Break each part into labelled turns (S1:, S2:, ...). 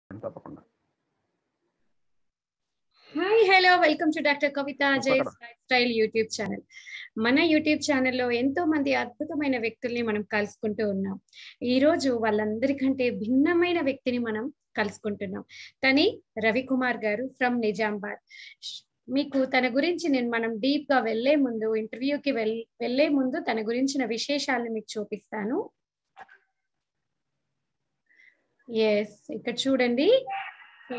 S1: తప్పకుండా
S2: hi hello welcome to doctor Kavitha Ajay
S1: తప్పకుండా.
S2: Lifestyle YouTube channel మన యూట్యూబ్ ఛానల్లో ఎంతో మంది అద్భుతమైన వ్యక్తుల్ని మనం కలుసుకుంటూ ఉన్నాం ఈ రోజు వాళ్ళందరికంటే భిన్నమైన వ్యక్తిని మనం కలుసుకుంటున్నాం తని రవికుమార్ గారు ఫ్రమ్ నిజామాబాద్ ష్- మీకు తన గురించి నేను మనం డీప్ గా వెళ్లే ముందు ఇంటర్వ్యూకి వెల్ వెళ్లే ముందు తన గురించిన విశేషాలను మీకు చూపిస్తాను ఎస్ ఇక్కడ చూడండి సో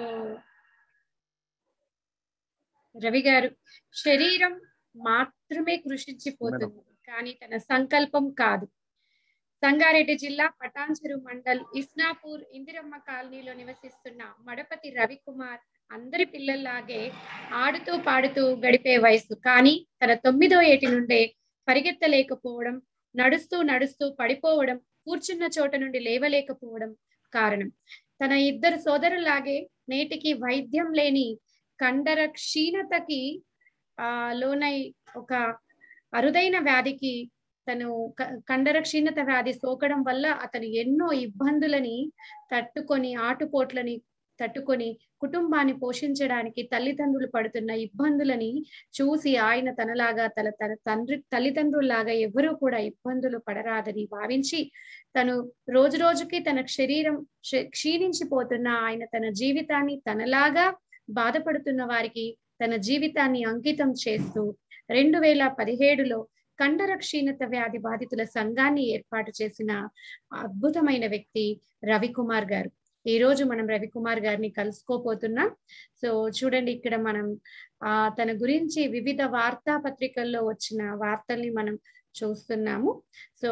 S2: రవి గారు శరీరం మాత్రమే కృషించిపోతుంది కానీ తన సంకల్పం కాదు సంగారెడ్డి జిల్లా పటాన్చెరు మండల్ ఇస్నాపూర్ ఇందిరమ్మ కాలనీలో నివసిస్తున్న మడపతి రవికుమార్ అందరి పిల్లల్లాగే ఆడుతూ పాడుతూ గడిపే వయసు కానీ తన తొమ్మిదో ఏటి నుండే పరిగెత్తలేకపోవడం నడుస్తూ నడుస్తూ పడిపోవడం కూర్చున్న చోట నుండి లేవలేకపోవడం కారణం తన ఇద్దరు సోదరులాగే నేటికి వైద్యం లేని కండర క్షీణతకి ఆ లోనై ఒక అరుదైన వ్యాధికి తను క- కండర క్షీణత వ్యాధి సోకడం వల్ల అతను ఎన్నో ఇబ్బందులని తట్టుకొని ఆటుపోట్లని తట్టుకొని కుటుంబాన్ని పోషించడానికి తల్లిదండ్రులు పడుతున్న ఇబ్బందులని చూసి ఆయన తనలాగా తన తన తండ్రి తల్లిదండ్రుల్లాగా ఎవరూ కూడా ఇబ్బందులు పడరాదని భావించి తను రోజు రోజుకి తన శరీరం క్ష- క్షీణించిపోతున్న ఆయన తన జీవితాన్ని తనలాగా బాధపడుతున్న వారికి తన జీవితాన్ని అంకితం చేస్తూ రెండు వేల పదిహేడులో కండర క్షీణత వ్యాధి బాధితుల సంఘాన్ని ఏర్పాటు చేసిన అద్భుతమైన వ్యక్తి రవికుమార్ గారు ఈ రోజు మనం రవికుమార్ గారిని కలుసుకోపోతున్నాం సో చూడండి ఇక్కడ మనం ఆ తన గురించి వివిధ వార్తా పత్రికల్లో వచ్చిన వార్తల్ని మనం చూస్తున్నాము సో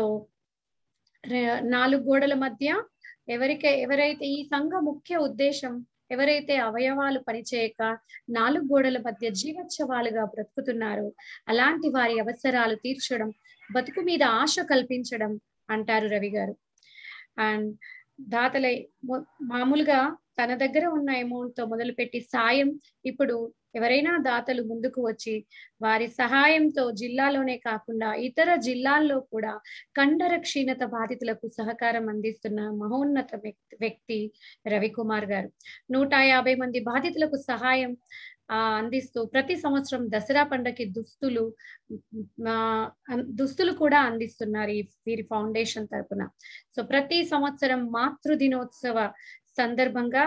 S2: రే- నాలుగు గోడల మధ్య ఎవరికై ఎవరైతే ఈ సంఘ ముఖ్య ఉద్దేశం ఎవరైతే అవయవాలు పనిచేయక నాలుగు గోడల మధ్య జీవోత్సవాలుగా బ్రతుకుతున్నారో అలాంటి వారి అవసరాలు తీర్చడం బతుకు మీద ఆశ కల్పించడం అంటారు రవి గారు అండ్ దాతలై మొ- మామూలుగా తన దగ్గర ఉన్న అమౌంట్ తో మొదలుపెట్టి సాయం ఇప్పుడు ఎవరైనా దాతలు ముందుకు వచ్చి వారి సహాయంతో జిల్లాలోనే కాకుండా ఇతర జిల్లాల్లో కూడా కండర క్షీణత బాధితులకు సహకారం అందిస్తున్న మహోన్నత వ్యక్తి- వ్యక్తి రవికుమార్ గారు నూట యాభై మంది బాధితులకు సహాయం ఆ అందిస్తూ ప్రతి సంవత్సరం దసరా పండగకి దుస్తులు ఆ, అన్- దుస్తులు కూడా అందిస్తున్నారు ఈ వీరి ఫౌండేషన్ తరపున సో ప్రతి సంవత్సరం మాతృ దినోత్సవ సందర్భంగా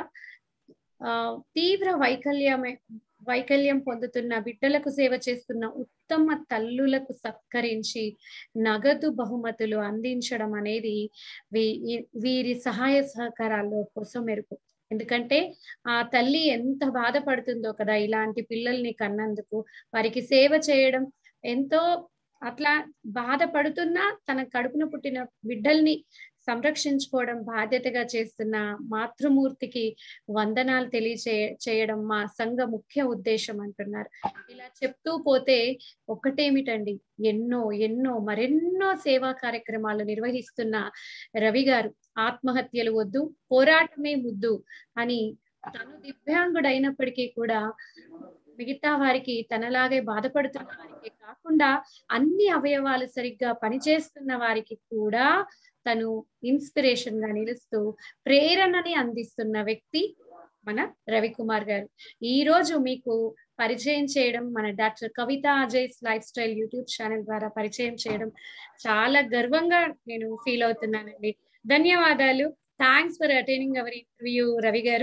S2: ఆ తీవ్ర వైకల్యమే వైకల్యం పొందుతున్న బిడ్డలకు సేవ చేస్తున్న ఉత్తమ తల్లులకు సత్కరించి నగదు బహుమతులు అందించడం అనేది వీ- వీరి సహాయ సహకారాల్లో కోసం మెరుపు ఎందుకంటే ఆ తల్లి ఎంత బాధపడుతుందో కదా ఇలాంటి పిల్లల్ని కన్నందుకు వారికి సేవ చేయడం ఎంతో అట్లా బాధపడుతున్నా తన కడుపున పుట్టిన బిడ్డల్ని సంరక్షించుకోవడం బాధ్యతగా చేస్తున్న మాతృమూర్తికి వందనాలు తెలియచే చేయడం మా సంఘ ముఖ్య ఉద్దేశం అంటున్నారు ఇలా చెప్తూ పోతే ఒక్కటేమిటండి ఎన్నో ఎన్నో మరెన్నో సేవా కార్యక్రమాలు నిర్వహిస్తున్న రవి గారు ఆత్మహత్యలు వద్దు పోరాటమే ముద్దు అని తను దివ్యాంగుడైనప్పటికీ కూడా మిగతా వారికి తనలాగే బాధపడుతున్న వారికి కాకుండా అన్ని అవయవాలు సరిగ్గా పనిచేస్తున్న వారికి కూడా తను ఇన్స్పిరేషన్ గా నిలుస్తూ ప్రేరణని అందిస్తున్న వ్యక్తి మన రవికుమార్ గారు ఈ రోజు మీకు పరిచయం చేయడం మన doctor Kavitha Ajay lifestyle YouTube channel ద్వారా పరిచయం చేయడం చాలా గర్వంగా నేను ఫీల్ అవుతున్నానండి ధన్యవాదాలు thanks for attending our interview Ravi garu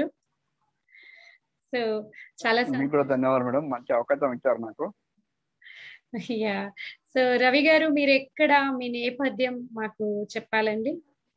S2: so చాలా
S1: మీకు కూడా ధన్యవాదాలు మేడం మంచి అవకాశం ఇచ్చారు నాకు
S2: యా సో రవి గారు మీరు ఎక్కడ మీ నేపథ్యం మాకు చెప్పాలండి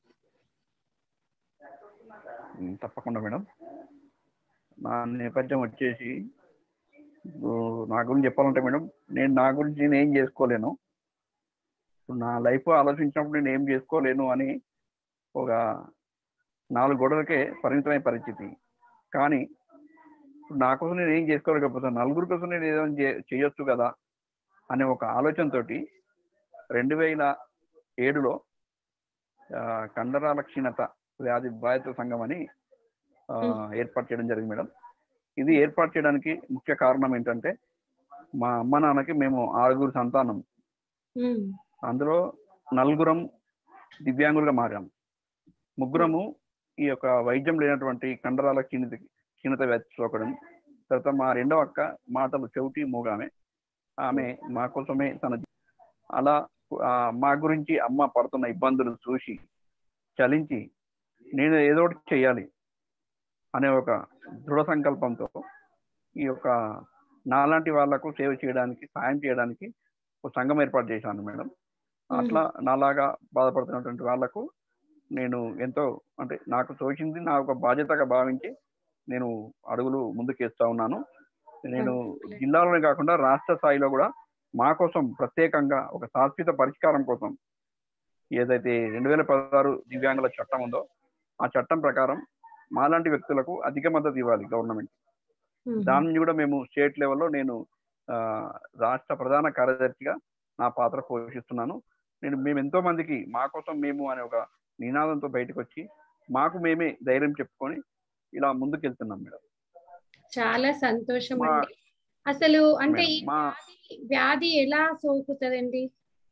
S1: ఉమ్, తప్పకుండా మేడం నా నేపథ్యం వచ్చేసి ఇప్పుడు నా గురించి చెప్పాలంటే మేడం నేను నా గురించి నేను ఏం చేసుకోలేను ఇప్పుడు నా లైఫ్ ఆలోచించినప్పుడు నేను ఏం చేసుకోలేను అని ఒక నాలుగు గోడలకే పరిమితమైన పరిస్థితి కానీ ఇప్పుడు నా కోసం నేను ఏం చేసుకోలేకపోతాను నలుగురు కోసం నేను ఏదైనా చే- చేయొచ్చు కదా అనే ఒక ఆలోచనతోటి రెండు వేల ఏడులో ఆ, కండరాల క్షీణత వ్యాధి బాధిత సంఘం అని ఆ, ఏర్పాటు చేయడం జరిగింది మేడం ఇది ఏర్పాటు చేయడానికి ముఖ్య కారణం ఏంటంటే మా అమ్మ నాన్నకి మేము ఆరుగురు సంతానం
S2: ఉమ్,
S1: అందులో నలుగురం దివ్యాంగులుగా మారాం ముగ్గురము ఈ యొక్క వైద్యం లేనటువంటి కండరాల క్షీణత క్షీణత వ్యాధి సోకడం తర్వాత మా రెండవ అక్క మాటలు చెవిటి మూగామె ఆమె మా కోసమే తన అలా ఆ, మా గురించి అమ్మ పడుతున్న ఇబ్బందులు చూసి చలించి నేను ఏదో ఒకటి చేయాలి అనే ఒక దృఢ సంకల్పంతో ఈ యొక్క నాలాంటి వాళ్లకు సేవ చేయడానికి సాయం చేయడానికి ఒక సంఘం ఏర్పాటు చేశాను మేడం అట్లా నాలాగా బాధపడుతున్నటువంటి వాళ్లకు నేను ఎంతో అంటే నాకు తోచింది నా ఒక బాధ్యతగా భావించి నేను అడుగులు ముందుకేస్తా ఉన్నాను నేను జిల్లాలోనే కాకుండా రాష్ట్ర స్థాయిలో కూడా మా కోసం ప్రత్యేకంగా ఒక శాశ్వత పరిష్కారం కోసం ఏదైతే రెండు వేల పదహారు దివ్యాంగుల చట్టం ఉందో ఆ చట్టం ప్రకారం మాలాంటి వ్యక్తులకు అధిక మద్దతు ఇవ్వాలి గవర్నమెంట్ దాన్ని కూడా మేము స్టేట్ లెవెల్లో నేను ఆ, రాష్ట్ర ప్రధాన కార్యదర్శిగా నా పాత్ర పోషిస్తున్నాను నేను మేము ఎంతో మందికి మా కోసం మేము అనే ఒక నినాదంతో బయటకు వచ్చి మాకు మేమే ధైర్యం చెప్పుకొని ఇలా ముందుకు వెళ్తున్నాం మేడం
S2: చాలా సంతోషం
S1: మా-
S2: అండి అసలు అంటే ఈ
S1: మేడం, మా
S2: వ్యాధి వ్యాధి ఎలా సోకుతుందండి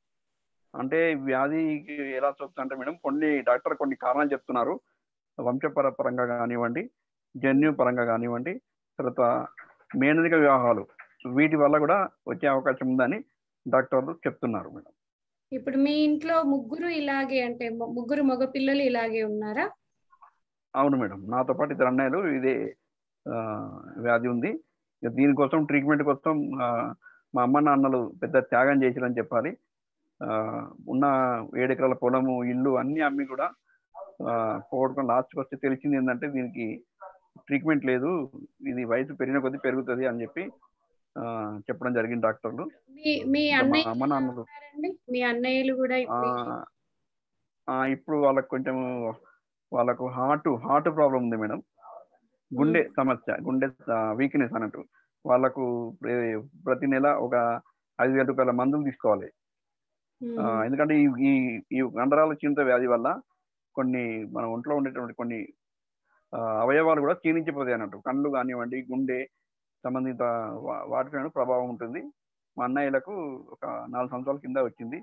S1: అంటే వ్యాధికి ఎలా చూపుతా అంటే మేడం కొన్ని డాక్టర్ కొన్ని కారణాలు చెప్తున్నారు వంశపర పరంగా కానివ్వండి జన్యు పరంగా కానివ్వండి తర్వాత మేనరిక వివాహాలు వీటి వల్ల కూడా వచ్చే అవకాశం ఉందని డాక్టర్లు చెప్తున్నారు మేడం
S2: ఇప్పుడు మీ ఇంట్లో ముగ్గురు ఇలాగే అంటే ము- ముగ్గురు మగ పిల్లలు ఇలాగే ఉన్నారా
S1: అవును మేడం నాతో పాటు ఇద్దరు అన్నయ్యలు ఇదే ఆ, వ్యాధి ఉంది ఇక దీనికోసం ట్రీట్మెంట్ కోసం ఆ, మా అమ్మ నాన్నలు పెద్ద త్యాగం చేసిరని చెప్పాలి ఆ, ఉన్న ఏడు ఎకరాల పొలము ఇల్లు అన్ని అమ్మి కూడా ఆ, పోగొట్టుకొని లాస్ట్కి వస్తే తెలిసింది ఏంటంటే దీనికి ట్రీట్మెంట్ లేదు ఇది వయసు పెరిగిన కొద్దీ పెరుగుతుంది అని చెప్పి ఆ, చెప్పడం జరిగింది డాక్టర్లు
S2: మీ మీ
S1: ఇంకా మా
S2: అన్నయ్య
S1: అమ్మ నాన్నలు
S2: ఉన్నారండి మీ అన్నయ్యలు కూడా
S1: ఆ,
S2: ఇప్పుడు
S1: ఆ, ఇప్పుడు వాళ్ళకు కొంచెం వాళ్ళకు హార్ట్ హార్ట్ ప్రాబ్లం ఉంది మేడం గుండె సమస్య గుండె వీక్నెస్ అన్నట్టు వాళ్ళకు ప్ర- ప్రతి నెల ఒక ఐదు వేల రూపాయల మందులు తీసుకోవాలి ఆ,
S2: ఉమ్,
S1: ఎందుకంటే ఈ ఈ ఈ కండరాల క్షీణత వ్యాధి వల్ల కొన్ని మన ఒంట్లో ఉండేటువంటి కొన్ని ఆ, అవయవాలు కూడా క్షీణించిపోతాయి అన్నట్టు కళ్ళు కానివ్వండి గుండె సంబంధిత వా- వాటిపైన ప్రభావం ఉంటుంది మా అన్నయ్యలకు ఒక నాలుగు సంవత్సరాల కింద వచ్చింది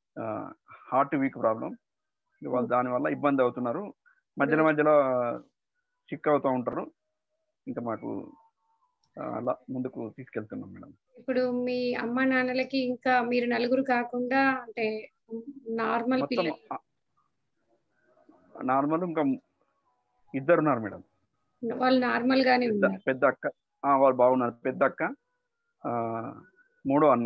S1: హార్ట్ వీక్ ప్రాబ్లం వాళ్ళు దానివల్ల ఇబ్బంది అవుతున్నారు మధ్యలో మధ్యలో సిక్ అవుతూ ఉంటారు ఇంకా మాకు ఆ, అలా ముందుకు తీసుకెళ్తున్నాం మేడం
S2: ఇప్పుడు మీ అమ్మ నాన్నలకి ఇంకా మీరు నలుగురు కాకుండా అంటే నార్మల్
S1: మొత్తం
S2: పిల్లలు
S1: నార్మల్ ఇంకా ఇద్దరు ఉన్నారు మేడం
S2: వాళ్ళు నార్మల్ గానే
S1: పెద్ద
S2: ఉన్నారు
S1: పెద్ద అక్క ఆ, వాళ్ళు బాగున్నారు పెద్ద అక్క ఆ, మూడో అన్న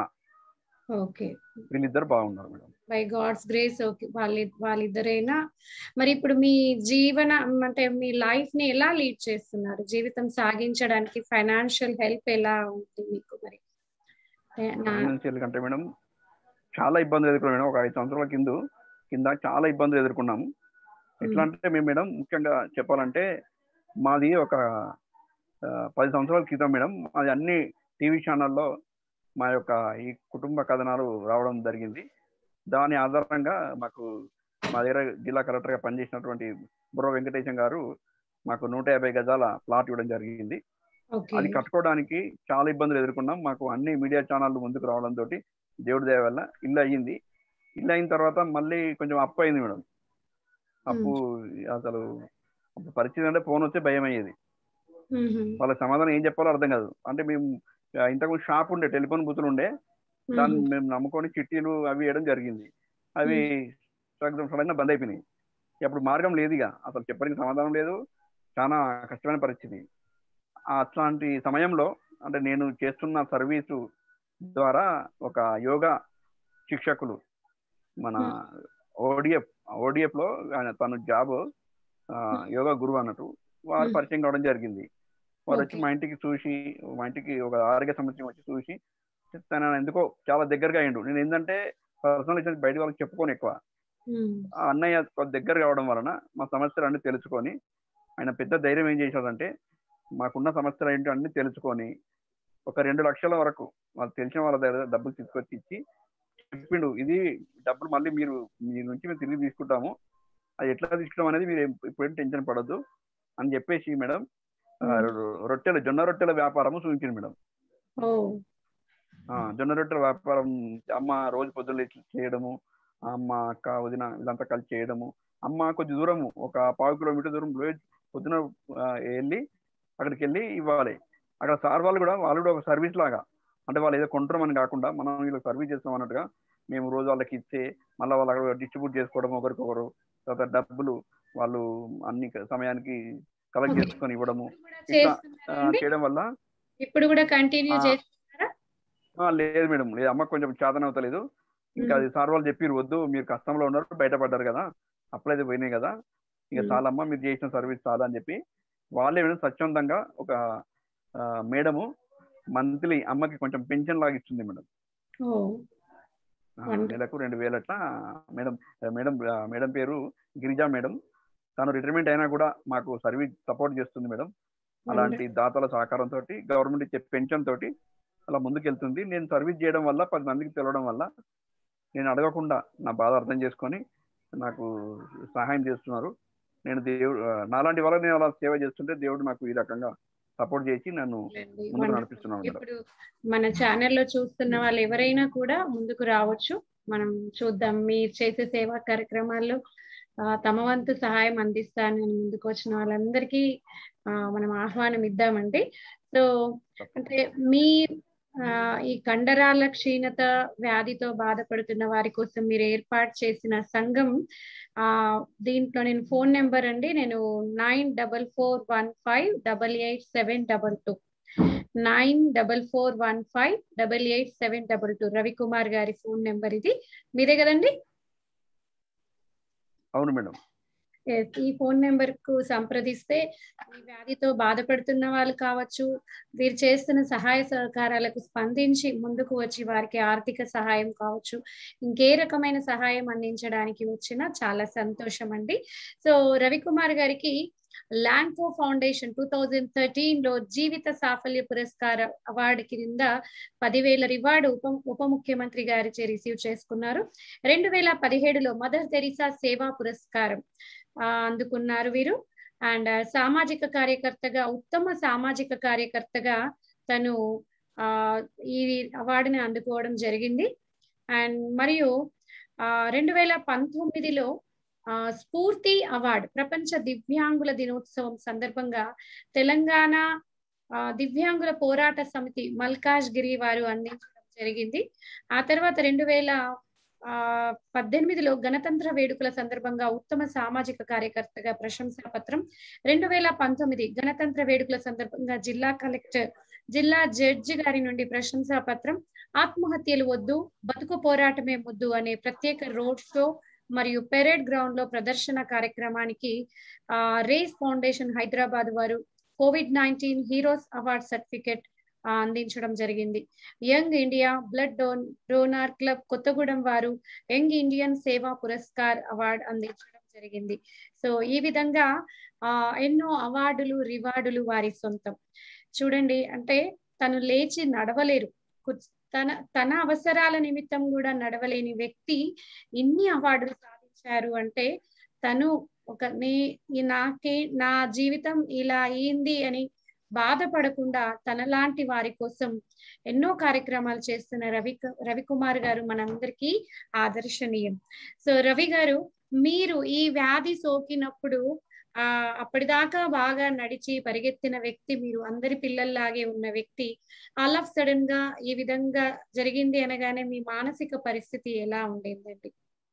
S2: ఓకే
S1: వీళ్ళిద్దరు బాగున్నారు madam
S2: by God's grace okay వాళ్ళ వాళ్ళిద్దరైనా మరి ఇప్పుడు మీ జీవన అంటే మీ లైఫ్ ని ఎలా లీడ్ చేస్తున్నారు జీవితం సాగించడానికి ఫైనాన్షియల్ హెల్ప్ ఎలా ఉంది మీకు మరి ఏ, నా-
S1: ఫైనాన్షియల్ కంటే మేడం చాలా ఇబ్బందులు ఎదుర్కొన్నాం మేడం ఒక ఐదు సంవత్సరాల కింద కింద చాలా ఇబ్బందులు ఎదుర్కొన్నాము ఎట్లా అంటే మేము మేడం ముఖ్యంగా చెప్పాలంటే మాది ఒక ఆ, పది సంవత్సరాల క్రితం మేడం అది అన్ని టీవీ ఛానల్లో మా యొక్క ఈ కుటుంబ కథనాలు రావడం జరిగింది దాని ఆధారంగా మాకు మా దగ్గర జిల్లా కలెక్టర్గా పనిచేసినటువంటి బుర్ర వెంకటేశం గారు మాకు నూట యాభై గజాల ప్లాట్ ఇవ్వడం జరిగింది
S2: ఓకే
S1: అది కట్టుకోవడానికి చాలా ఇబ్బందులు ఎదుర్కొన్నాం మాకు అన్ని మీడియా ఛానళ్ళు ముందుకు రావడంతో దేవుడి దయ వల్ల ఇల్లు అయ్యింది ఇల్లు అయిన తర్వాత మళ్ళీ కొంచెం అప్పు అయింది మేడం అప్పు అసలు అప్పుడు పరిస్థితి అంటే ఫోన్ వచ్చే భయం అయ్యేది
S2: మ్మ్.
S1: వాళ్ళకి సమాధానం ఏం చెప్పాలో అర్థం కాదు అంటే మేము ఆ, ఇంతకుముందు షాప్ ఉండే టెలిఫోన్ బూతులు ఉండే దాన్ని
S2: మ్మ్.
S1: మేము నమ్ముకొని చిట్టీలు అవి వేయడం జరిగింది అవి సడన్ గా బంద్ అయిపోయినాయి అప్పుడు మార్గం లేదు ఇక అసలు చెప్పడానికి సమాధానం లేదు చాలా కష్టమైన పరిస్థితి ఆ అట్లాంటి సమయంలో అంటే నేను చేస్తున్న సర్వీసు ద్వారా ఒక యోగా శిక్షకులు మన ఓడిఎఫ్ ఓడిఎఫ్ లో ఆయన తను జాబ్ యోగా గురువు అన్నట్టు వారు
S2: Hmm.
S1: పరిచయం కావడం జరిగింది వారు వచ్చి
S2: Okay.
S1: మా ఇంటికి చూసి మా ఇంటికి ఒక ఆరోగ్య సమస్య వచ్చి చూసి తన ఎందుకో చాలా దగ్గరగా అయ్యిండు నేను ఏంటంటే పర్సనల్ ఇష్యూస్ బయట వాళ్ళకి చెప్పుకోను ఎక్కువ
S2: మ్మ్.
S1: ఆ అన్నయ్య కొద్ది దగ్గర కావడం వలన మా సమస్యలు అన్ని తెలుసుకొని ఆయన పెద్ద ధైర్యం ఏం చేశాడంటే మాకున్న సమస్యలు ఏంటో అన్ని తెలుసుకొని ఒక రెండు లక్షల వరకు వాళ్ళు తెలిసిన వాళ్ళ దగ్గర డబ్బులు తీసుకొచ్చి ఇచ్చి చెప్పిండు ఇది డబ్బులు మళ్ళీ మీరు మీ నుంచి మేము తిరిగి తీసుకుంటాము అది ఎట్లా తీసుకుంటాం అనేది మీరు ఇప్పుడేం టెన్షన్ పడద్దు అని చెప్పేసి మేడం ఆ, రొ- రొట్టెల జొన్న రొట్టెల వ్యాపారము చూపించింది మేడం
S2: ఓ
S1: ఆ, జొన్న రొట్టెల వ్యాపారం అమ్మ రోజు పొద్దున్న లేచి చేయడము అమ్మ అక్క వదిన ఇదంతా కలిసి చేయడము అమ్మ కొంచెం దూరం ఒక పావు కిలోమీటర్ దూరం రోజు పొద్దున ఆ, వెళ్ళి అక్కడికి వెళ్ళి ఇవ్వాలి అక్కడ సార్ వాళ్ళు కూడా వాళ్ళు కూడా ఒక సర్వీస్ లాగా అంటే వాళ్ళు ఏదో కొంటామని కాకుండా మనం వీళ్ళకి సర్వీస్ చేస్తాం అన్నట్టుగా మేము రోజు వాళ్ళకి ఇచ్చే మళ్ళీ వాళ్ళు అక్కడ డిస్ట్రిబ్యూట్ చేసుకోవడం ఒకరికొకరు తర్వాత డబ్బులు వాళ్ళు అన్ని సమయానికి కలెక్ట్
S2: Okay.
S1: చేసుకొని ఇవ్వడము
S2: ఇప్పుడు కూడా
S1: ఇట్లా, ఆ,
S2: చేస్తున్నారండి?
S1: చేయడం వల్ల
S2: ఇప్పుడు కూడా కంటిన్యూ
S1: ఆ,
S2: చేస్తున్నారా
S1: ఆ, లేదు మేడం లేదు అమ్మ కొంచెం చేతన అవుతలేదు ఇంకా అది సార్ వాళ్ళు చెప్పిరు వద్దు మీరు కష్టంలో ఉన్నారు బయటపడ్డారు కదా అప్పుడైతే పోయినాయి కదా ఇక
S2: మ్మ్.
S1: చాలమ్మా మీరు చేసిన సర్వీస్ చాలా అని చెప్పి వాళ్ళే మేడం స్వచ్ఛందంగా ఒక ఆ, మేడము మంత్లీ అమ్మకి కొంచెం పెన్షన్ లాగా ఇస్తుంది మేడం
S2: ఓ
S1: ఆ,
S2: Wonderful.
S1: నెలకు రెండు వేలు అట్లా మేడం మేడం ఆ, మేడం పేరు గిరిజా మేడం తను రిటైర్మెంట్ అయినా కూడా మాకు సర్వీస్ సపోర్ట్ చేస్తుంది మేడం అలాంటి దాతల సహకారంతో గవర్నమెంట్ ఇచ్చే పెన్షన్ తోటి అలా ముందుకెళ్తుంది నేను సర్వీస్ చేయడం వల్ల పది మందికి తెలవడం వల్ల నేను అడగకుండా నా బాధ అర్థం చేసుకొని నాకు సహాయం చేస్తున్నారు నేను దేవుడు ఆ, నాలాంటి వాళ్ళకి నేను అలా సేవ చేస్తుంటే దేవుడు నాకు ఈ రకంగా సపోర్ట్ చేసి నన్ను
S2: అవునండి.
S1: ముందుకు
S2: Wonderful.
S1: నడిపిస్తున్నాను మేడం
S2: ఇప్పుడు మన ఛానల్లో చూస్తున్న వాళ్ళు ఎవరైనా కూడా ముందుకు రావచ్చు మనం చూద్దాం మీరు చేసే సేవా కార్యక్రమాల్లో ఆ, తమ వంతు సహాయం అందిస్తానని ముందుకు వచ్చిన వాళ్ళందరికీ ఆ, మనం ఆహ్వానం ఇద్దామండి సో అంటే మీ ఆ, ఈ కండరాల క్షీణత వ్యాధితో బాధపడుతున్న వారి కోసం మీరు ఏర్పాటు చేసిన సంఘం ఆ దీంట్లో నేను ఫోన్ నెంబర్ అండి నేను nine double four one five double eight seven double two nine double four one five double eight seven double two Ravikumar గారి ఫోన్ నెంబర్ ఇది మీదే కదండి
S1: అవును మేడం
S2: Yes, ఈ ఫోన్ నెంబర్ కు సంప్రదిస్తే ఈ వ్యాధితో బాధపడుతున్న వాళ్ళు కావచ్చు వీరు చేస్తున్న సహాయ సహకారాలకు స్పందించి ముందుకు వచ్చి వారికి ఆర్థిక సహాయం కావచ్చు ఇంకే రకమైన సహాయం అందించడానికి వచ్చినా చాలా సంతోషం అండి సో రవికుమార్ గారికి Lanco foundation two thousand thirteen లో జీవిత సాఫల్య పురస్కార అవార్డు కింద పదివేల రివార్డు ఉప ఉప ముఖ్యమంత్రి గారిచే రిసీవ్ చేసుకున్నారు రెండు వేల పదిహేడులో మదర్ తెరిసా సేవా పురస్కారం ఆ, అందుకున్నారు వీరు అండ్ సామాజిక కార్యకర్తగా ఉత్తమ సామాజిక కార్యకర్తగా తను ఆ ఈ అవార్డుని అందుకోవడం జరిగింది అండ్ మరియు ఆ రెండు వేల పంతొమ్మిదిలో ఆ స్ఫూర్తి అవార్డు ప్రపంచ దివ్యాంగుల దినోత్సవం సందర్భంగా తెలంగాణ ఆ, దివ్యాంగుల పోరాట సమితి మల్కాజ్ గిరి వారు అందించడం జరిగింది ఆ తర్వాత రెండు వేల ఆ పద్దెనిమిదిలో గణతంత్ర వేడుకల సందర్భంగా ఉత్తమ సామాజిక కార్యకర్తగా ప్రశంసా పత్రం రెండు వేల పంతొమ్మిది గణతంత్ర వేడుకల సందర్భంగా జిల్లా కలెక్టర్ జిల్లా జడ్జి గారి నుండి ప్రశంసా పత్రం ఆత్మహత్యలు వద్దు బతుకు పోరాటమే ముద్దు అనే ప్రత్యేక రోడ్ షో మరియు పెరేడ్ గ్రౌండ్ లో ప్రదర్శన కార్యక్రమానికి ఆ రేస్ ఫౌండేషన్ హైదరాబాద్ వారు covid nineteen heroes award certificate అందించడం జరిగింది young India blood don donor club Kothagudem వారు యంగ్ ఇండియన్ సేవా పురస్కార్ అవార్డ్ అందించడం జరిగింది సో ఈ విధంగా ఆ ఎన్నో అవార్డులు రివార్డులు వారి సొంతం చూడండి అంటే తను లేచి నడవలేరు కుచ్- తన తన అవసరాల నిమిత్తం కూడా నడవలేని వ్యక్తి ఇన్ని అవార్డులు సాధించారు అంటే తను ఒక నీ ఈ నాకే నా జీవితం ఇలా అయింది అని బాధపడకుండా తనలాంటి వారి కోసం ఎన్నో కార్యక్రమాలు చేస్తున్న రవి రవికుమార్ గారు మనందరికీ ఆదర్శనీయం సో రవి గారు మీరు ఈ వ్యాధి సోకినప్పుడు ఆ అప్పటిదాకా బాగా నడిచి పరిగెత్తిన వ్యక్తి మీరు అందరి పిల్లల్లాగే ఉన్న వ్యక్తి ఆల్ ఆఫ్ సడన్ గా ఈ విధంగా జరిగింది అనగానే మీ మానసిక పరిస్థితి ఎలా ఉండేదండి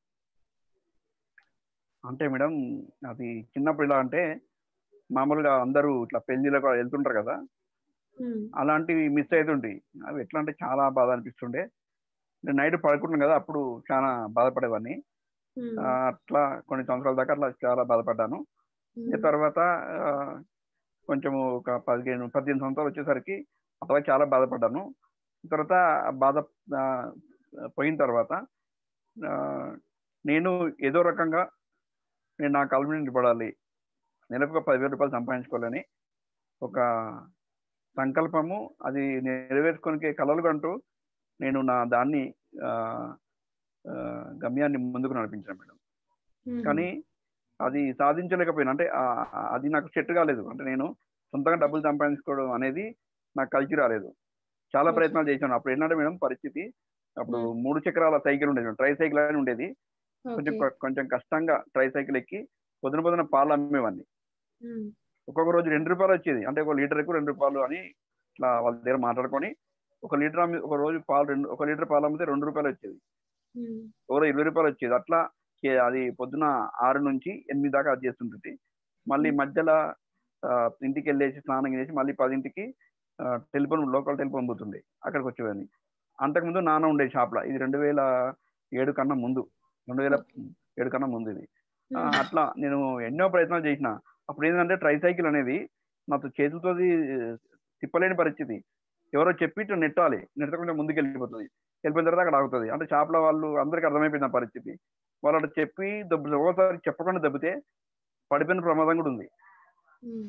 S1: అంటే మేడం అది చిన్నప్పుడు ఇలా అంటే మామూలుగా అందరూ ఇట్లా పెళ్లిలకు వెళ్తుంటారు కదా
S2: ఉమ్,
S1: అలాంటివి మిస్ అవుతుండే అవి ఎట్లా అంటే చాలా బాధ అనిపిస్తుండే నేను నైట్ పడుకుంటున్నాను కదా అప్పుడు చాలా బాధపడేవాడిని
S2: ఉమ్,
S1: ఆ, అట్లా కొన్ని సంవత్సరాల దాకా అట్లా చాలా బాధపడ్డాను
S2: ఉమ్,
S1: ఇక తర్వాత ఆ, కొంచెము ఒక పదిహేను పద్దెనిమిది సంవత్సరాలు వచ్చేసరికి అట్లా చాలా బాధపడ్డాను తర్వాత ఆ బాధ ఆ, పోయిన తర్వాత ఆ, నేను ఏదో రకంగా నేను నా కళ్ళ మీద నిలబడాలి నెలకు ఒక పదివేల రూపాయలు సంపాదించుకోవాలని ఒక సంకల్పము అది నెరవేర్చుకోనికి కలలు కంటూ నేను నా దాన్ని ఆ, ఆ, గమ్యాన్ని ముందుకు నడిపించాను మేడం
S2: ఉమ్,
S1: కానీ అది సాధించలేకపోయినా అంటే ఆ- ఆ- అది నాకు సెట్ కాలేదు అంటే నేను సొంతంగా డబ్బులు సంపాదించుకోవడం అనేది నాకు కలిసి రాలేదు చాలా
S2: Okay.
S1: ప్రయత్నాలు చేశాను అప్పుడు ఏంటంటే మేడం పరిస్థితి అప్పుడు
S2: Hmm.
S1: మూడు చక్రాల సైకిల్ ఉండేది ట్రై సైకిల్ అని ఉండేది కొంచెం
S2: ఓకే
S1: కొంచెం కష్టంగా ట్రై సైకిల్ ఎక్కి పొద్దున పొద్దున పాలు అమ్మేవాడిని
S2: ఉమ్,
S1: ఒక్కొక్క రోజు రెండు రూపాయలు వచ్చేది అంటే ఒక లీటర్కు రెండు రూపాయలు అని ఇట్లా వాళ్ళ దగ్గర మాట్లాడుకొని ఒక లీటర్ అమ్మి ఒక రోజు పాలు రెండు ఒక లీటర్ పాలు అమ్మితే రెండు రూపాయలు వచ్చేది
S2: ఉమ్,
S1: ఎవరో ఇరవై రూపాయలు వచ్చేది అట్లా చే- అది పొద్దున ఆరు నుంచి ఎనిమిది దాకా అది చేస్తుంటుంది మళ్ళీ మధ్యలో ఆ, ఇంటికి వెళ్ళేసి స్నానం చేసి మళ్ళీ పదింటికి టెలిఫోన్ లోకల్ టెలిఫోన్ పోతుంది అక్కడికి వచ్చేవాడిని అంతకుముందు నాన్న ఉండే షాప్లో ఇది రెండు వేల ఏడు కన్నా ముందు రెండు వేల ఏడు కన్నా ముందు ఇది ఆ,
S2: ఉమ్,
S1: అట్లా నేను ఎన్నో ప్రయత్నాలు చేసిన అప్పుడు ఏంటంటే ట్రై సైకిల్ అనేది నాకు చేతులతో తిప్పలేని పరిస్థితి ఎవరో చెప్పి ఇట్లా నెట్టాలి నెట్టకుండా ముందుకు వెళ్ళిపోతుంది వెళ్ళిపోయిన తర్వాత అక్కడ ఆగుతుంది అంటే షాప్లో వాళ్ళు అందరికీ అర్థమైపోయింది ఆ పరిస్థితి వాళ్ళు అట్లా చెప్పి దెబ్బ ఒకసారి చెప్పకుండా దెబ్బతే పడిపోయిన ప్రమాదం కూడా ఉంది
S2: ఉమ్.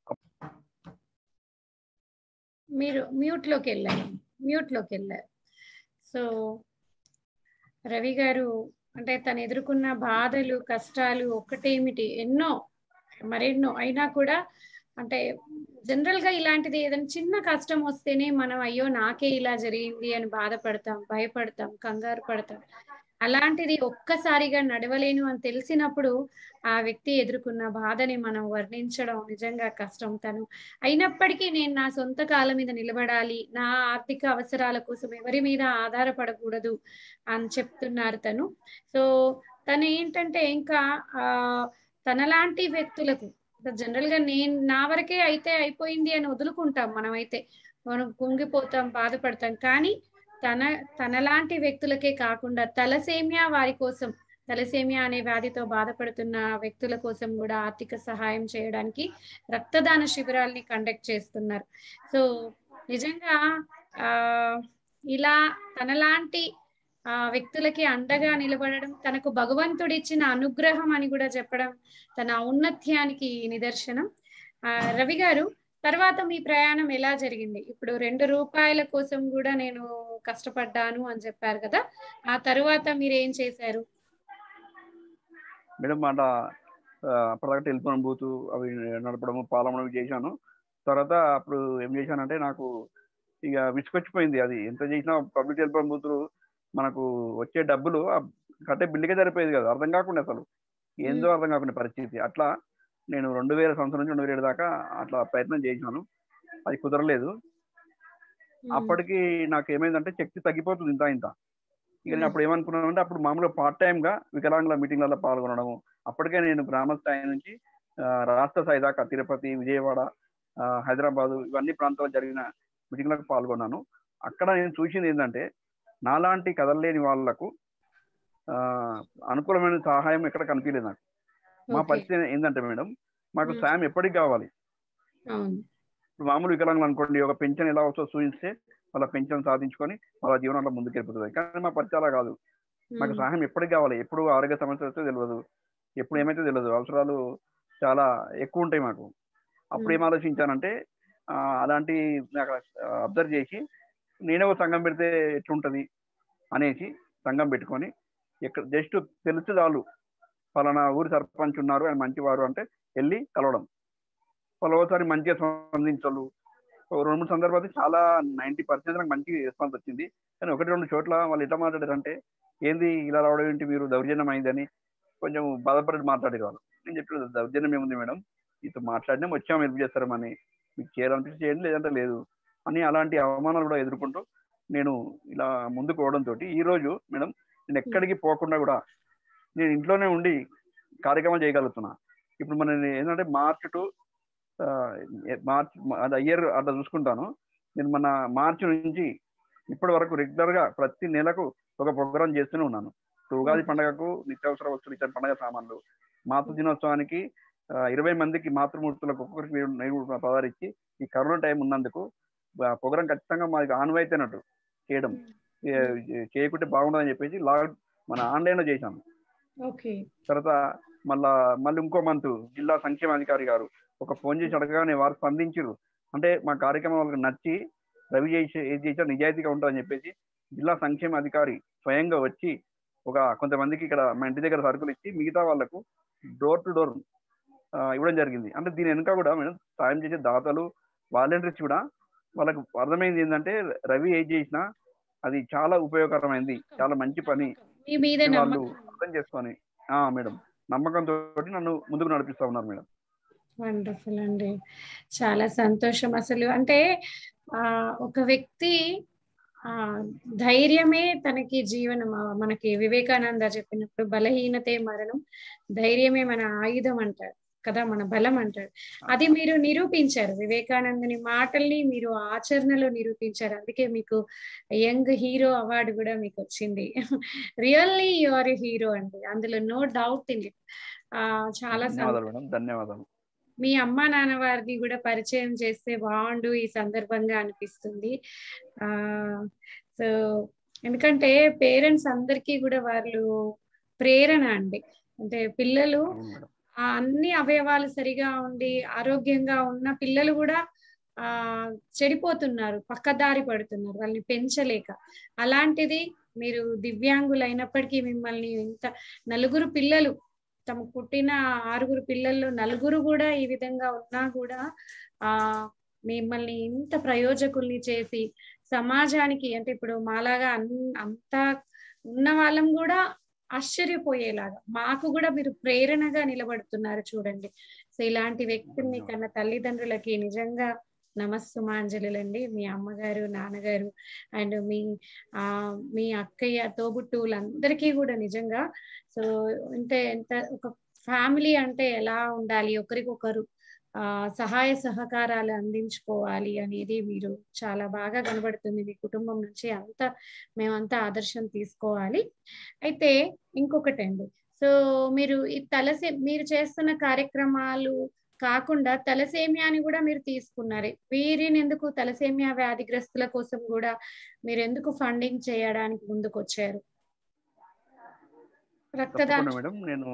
S2: మీరు మ్యూట్ లోకి వెళ్ళారు మ్యూట్ లోకి వెళ్ళారు సో రవి గారు అంటే తను ఎదుర్కొన్న బాధలు కష్టాలు ఒక్కటేమిటి ఎన్నో మరెన్నో అయినా కూడా అంటే జనరల్ గా ఇలాంటిది ఏదైనా చిన్న కష్టం వస్తేనే మనం అయ్యో నాకే ఇలా జరిగింది అని బాధపడతాం భయపడతాం కంగారు పడతాం అలాంటిది ఒక్కసారిగా నడవలేను అని తెలిసినప్పుడు ఆ వ్యక్తి ఎదుర్కొన్న బాధని మనం వర్ణించడం నిజంగా కష్టం తను అయినప్పటికీ నేను నా సొంత కాళ్ళ మీద నిలబడాలి నా ఆర్థిక అవసరాల కోసం ఎవరి మీద ఆధారపడకూడదు అని చెప్తున్నారు తను సో తను ఏంటంటే ఇంకా ఆ తనలాంటి వ్యక్తులకు జనరల్ గా నేను నా వరకే అయితే అయిపోయింది అని వదులుకుంటాం మనమైతే మనం కుంగిపోతాం బాధపడతాం కానీ తన తనలాంటి వ్యక్తులకే కాకుండా తలసేమియా వారి కోసం తలసేమియా అనే వ్యాధితో బాధపడుతున్న వ్యక్తుల కోసం కూడా ఆర్థిక సహాయం చేయడానికి రక్తదాన శిబిరాల్ని కండక్ట్ చేస్తున్నారు సో నిజంగా ఆ ఇలా తనలాంటి ఆ వ్యక్తులకి అండగా నిలబడడం తనకు భగవంతుడిచ్చిన అనుగ్రహం అని కూడా చెప్పడం తన ఔన్నత్యానికి నిదర్శనం ఆ రవి గారు తర్వాత మీ ప్రయాణం ఎలా జరిగింది ఇప్పుడు రెండు రూపాయల కోసం కూడా నేను కష్టపడ్డాను అని చెప్పారు కదా ఆ తరువాత మీరు ఏం చేశారు
S1: మేడం మాట అప్పటిదాకా టెలిఫోన్ బూత్ అవి నడపడము పాలమడం చేశాను తర్వాత అప్పుడు ఏం చేశానంటే నాకు ఇక విసుకొచ్చిపోయింది అది ఎంత చేసినా పబ్లిక్ టెలిఫోన్ బూతులు మనకు వచ్చే డబ్బులు ఆ కట్టే బిల్లుకే సరిపోయేది కదా అర్థం కాకుండా అసలు ఏందో అర్థం కాకుండా పరిస్థితి అట్లా నేను రెండు వేల సంవత్సరం నుంచి రెండు వేల ఏడు దాకా అట్లా ప్రయత్నం చేశాను అది కుదరలేదు అప్పటికి నాకు ఏమైందంటే శక్తి తగ్గిపోతుంది ఇంత ఇంత ఇక నేను అప్పుడు ఏమనుకున్నాను అంటే అప్పుడు మామూలుగా పార్ట్ టైం గా వికలాంగుల మీటింగ్లలో పాల్గొనడం అప్పటికే నేను గ్రామ స్థాయి నుంచి ఆ, రాష్ట్ర స్థాయి దాకా తిరుపతి విజయవాడ ఆ, హైదరాబాదు ఇవన్నీ ప్రాంతాల్లో జరిగిన మీటింగ్లకు పాల్గొన్నాను అక్కడ నేను చూసింది ఏంటంటే నాలాంటి కదలలేని వాళ్లకు ఆ, అనుకూలమైన సహాయం ఎక్కడ కనిపించలేదు నాకు మా
S2: ఓకే
S1: పరిస్థితి ఏంటంటే మేడం మాకు
S2: మ్మ్.
S1: సాయం ఎప్పటికి కావాలి
S2: అవును
S1: ఇప్పుడు మామూలు వికలాంగులు అనుకోండి ఒక పెన్షన్ ఎలా వస్తుందో చూపిస్తే వాళ్ళ పెన్షన్ సాధించుకొని వాళ్ళ జీవనంలో ముందుకు వెళ్ళిపోతుంది కానీ మా పరిస్థితి అలా కాదు మాకు
S2: ఉమ్,
S1: సహాయం ఎప్పటికి కావాలి ఎప్పుడు ఆరోగ్య సమస్య వస్తే తెలియదు ఎప్పుడు ఏమైతే తెలియదు అవసరాలు చాలా ఎక్కువ ఉంటాయి మాకు అప్పుడు
S2: మ్మ్.
S1: ఏం ఆలోచించానంటే ఆ, అలాంటి నాకు అబ్జర్వ్ చేసి నేనే ఒక సంఘం పెడితే ఎట్లుంటది అనేసి సంఘం పెట్టుకొని ఎక్కడ జస్ట్ తెలిసి చాలు పలానా ఊరి సర్పంచ్ ఉన్నారు ఆయన మంచివారు అంటే వెళ్ళి కలవడం వాళ్ళు ఒకసారి మంచిగా స్పందించారు ఒక రెండు మూడు సందర్భాలు చాలా నైంటీ పర్సెంట్ నాకు మంచి రెస్పాన్స్ వచ్చింది కానీ ఒకటి రెండు చోట్ల వాళ్ళు ఎట్లా మాట్లాడారంటే ఏంది ఇలా రావడం ఏంటి మీరు దౌర్జన్యం అయిందని కొంచెం బాధపడి మాట్లాడేది వాళ్ళు నేను చెప్పిన దౌర్జన్యం ఏముంది మేడం మీతో మాట్లాడినా వచ్చాము హెల్ప్ చేస్తారమని మీకు చేయాలనిపిస్తే చేయండి లేదంటే లేదు అని అలాంటి అవమానాలు కూడా ఎదుర్కొంటూ నేను ఇలా ముందుకు పోవడంతో ఈ రోజు మేడం నేను ఎక్కడికి పోకుండా కూడా నేను ఇంట్లోనే ఉండి కార్యక్రమాలు చేయగలుగుతున్నా ఇప్పుడు మన ఏంటంటే మార్చ్ టు మార్చ్ అది ఇయర్ అట్లా చూసుకుంటాను నేను మన మార్చి నుంచి ఇప్పటి వరకు రెగ్యులర్ గా ప్రతి నెలకు ఒక ప్రోగ్రామ్ చేస్తూనే ఉన్నాను ఇప్పుడు ఉగాది పండుగకు నిత్యావసర వస్తువులు ఇచ్చిన పండుగ సామాన్లు మాతృ దినోత్సవానికి ఆ, ఇరవై మందికి మాతృమూర్తులకు ఒక్కొక్కరికి నేను నేను పదారిచ్చి ఈ కరోనా టైం ఉన్నందుకు ప్రోగ్రామ్ ఖచ్చితంగా మాది ఆన్వైతేనట్టు చేయడం ఏ- చేయకుంటే బాగుండదని చెప్పేసి లాక్ మన ఆన్లైన్ లో చేశాను
S2: ఓకే
S1: తర్వాత మళ్ళా మళ్ళీ ఇంకో మంత్ జిల్లా సంక్షేమ అధికారి గారు ఒక ఫోన్ చేసి అడగగానే వారు స్పందించారు అంటే మా కార్యక్రమం వాళ్ళకి నచ్చి రవి చేసి ఏది చేసినా నిజాయితీగా ఉంటుందని చెప్పేసి జిల్లా సంక్షేమ అధికారి స్వయంగా వచ్చి ఒక కొంతమందికి ఇక్కడ మా ఇంటి దగ్గర సరుకులు ఇచ్చి మిగతా వాళ్ళకు డోర్ టు డోర్ ఇవ్వడం జరిగింది అంటే దీని వెనుక కూడా మేము సాయం చేసే దాతలు వాలంటీర్స్ కూడా వాళ్ళకు అర్థమైంది ఏంటంటే రవి ఏది చేసినా అది చాలా ఉపయోగకరమైంది చాలా మంచి పని
S2: మీ మీద
S1: వాళ్ళు
S2: నమ్మకం
S1: అర్థం చేసుకొని ఆ మేడం నమ్మకంతో నన్ను ముందుకు నడిపిస్తా ఉన్నారు మేడం
S2: వండర్ఫుల్ అండి చాలా సంతోషం అసలు అంటే ఆ ఒక వ్యక్తి ఆ ధైర్యమే తనకి జీవనం ఆ, మనకి వివేకానంద చెప్పినప్పుడు బలహీనతే మరణం ధైర్యమే మన ఆయుధం అంటారు కదా మన బలం అంటారు అది మీరు నిరూపించారు వివేకానందని మాటల్ని మీరు ఆచరణలో నిరూపించారు అందుకే మీకు యంగ్ హీరో అవార్డు కూడా మీకు వచ్చింది really you are a hero అండి అందులో నో డౌట్ ఇన్ ఇట్ ఆ చాలా సంతోషం.
S1: ధన్యవాదాలు మేడం ధన్యవాదాలు
S2: మీ అమ్మా నాన్న వారిని కూడా పరిచయం చేస్తే బాగుండు ఈ సందర్భంగా అనిపిస్తుంది ఆ సో ఎందుకంటే పేరెంట్స్ అందరికీ కూడా వాళ్ళు ప్రేరణ అండి అంటే పిల్లలు
S1: అవును మేడం
S2: ఆ అన్ని అవయవాలు సరిగా ఉండి ఆరోగ్యంగా ఉన్న పిల్లలు కూడా ఆ చెడిపోతున్నారు పక్కదారి పడుతున్నారు వాళ్ళని పెంచలేక అలాంటిది మీరు దివ్యాంగులైనప్పటికీ మిమ్మల్ని ఇంత నలుగురు పిల్లలు తమకు పుట్టిన ఆరుగురు పిల్లల్లో నలుగురు కూడా ఈ విధంగా ఉన్నా కూడా ఆ మిమ్మల్ని ఇంత ప్రయోజకుల్ని చేసి సమాజానికి అంటే ఇప్పుడు మాలాగా అన్ అంతా ఉన్న వాళ్ళం కూడా ఆశ్చర్యపోయేలాగా మాకు కూడా మీరు ప్రేరణగా నిలబడుతున్నారు చూడండి సో ఇలాంటి వ్యక్తిని కన్న తల్లిదండ్రులకి నిజంగా నమస్సుమాంజలులండి మీ అమ్మగారు నాన్నగారు అండ్ మీ ఆ మీ అక్కయ్య తోబుట్టువులందరికీ కూడా నిజంగా సో అంటే ఎంత ఒక ఫ్యామిలీ అంటే ఎలా ఉండాలి ఒకరికొకరు ఆ సహాయ సహకారాలు అందించుకోవాలి అనేది మీరు చాలా బాగా కనబడుతుంది మీ కుటుంబం నుంచి అంత మేమంతా ఆదర్శం తీసుకోవాలి అయితే ఇంకొకటండి సో మీరు ఈ తలసే మీరు చేస్తున్న కార్యక్రమాలు కాకుండా తలసేమియాని కూడా మీరు తీసుకున్నారు వీరిని ఎందుకు తలసేమియా వ్యాధిగ్రస్తుల కోసం కూడా మీరు ఎందుకు ఫండింగ్ చేయడానికి ముందుకు వచ్చారు రక్తదానం
S1: తప్పకుండా మేడం నేను